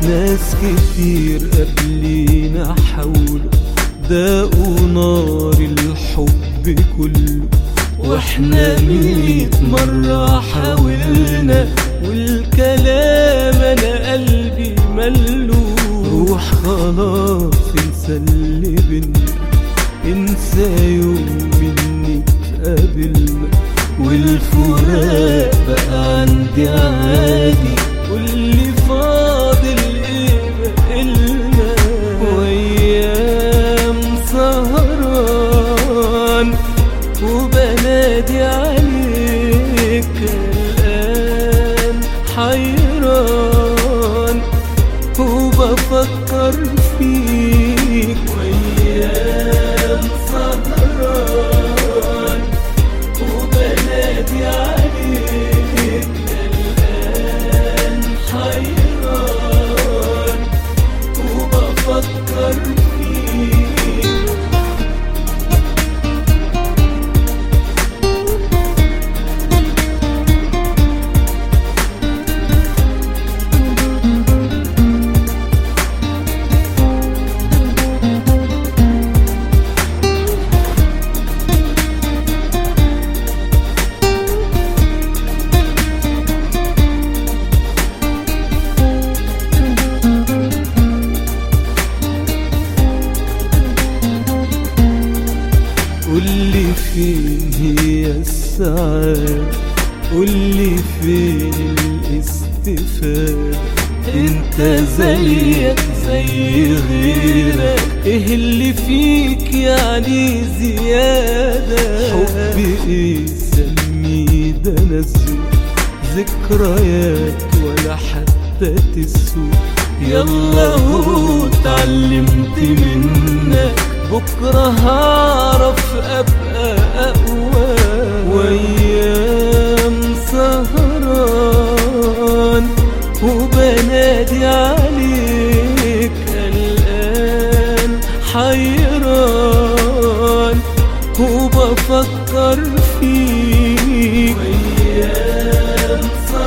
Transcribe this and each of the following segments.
ناس كتير قبلينا حاولوا داقوا نار الحب كله واحنا ميت مرة حاولنا والكلام انا قلبي ملو روح خلاص انسى اللي بينا انسى يوم مني اتقابلنا والفراق بقى عندي عادي واللي فاضل ايه بقلنا وايام سهران وبنادي عليك الان حيران وبفكر فيك وايام سهران وبنادي عليك الان حيران وبفكر فيك قولي فين هي السعادة قولي فين الاستفادة انت زيك زي غيرك ايه اللي فيك يعني زيادة حب ايه سميه ده نزول ذكريات ولا حتى تسوق يلا هو اتعلمت منك بكرة هعرف أبقى أقوى وأيام سهران وبنادي عليك الآن حيران وبفكر فيك وأيام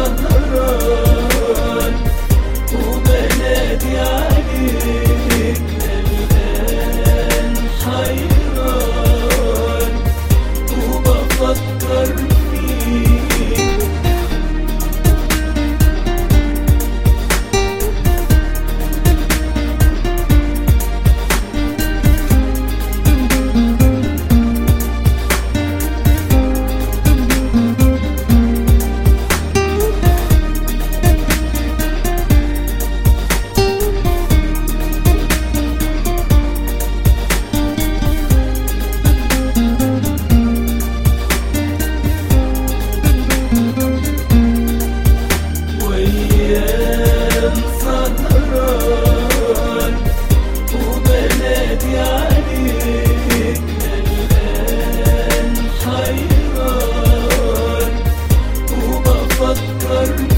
سهران وبنادي عليك الآن حيران وبفكر فيك وأيام سهران وبنادي عليك الآن حيران وبفكر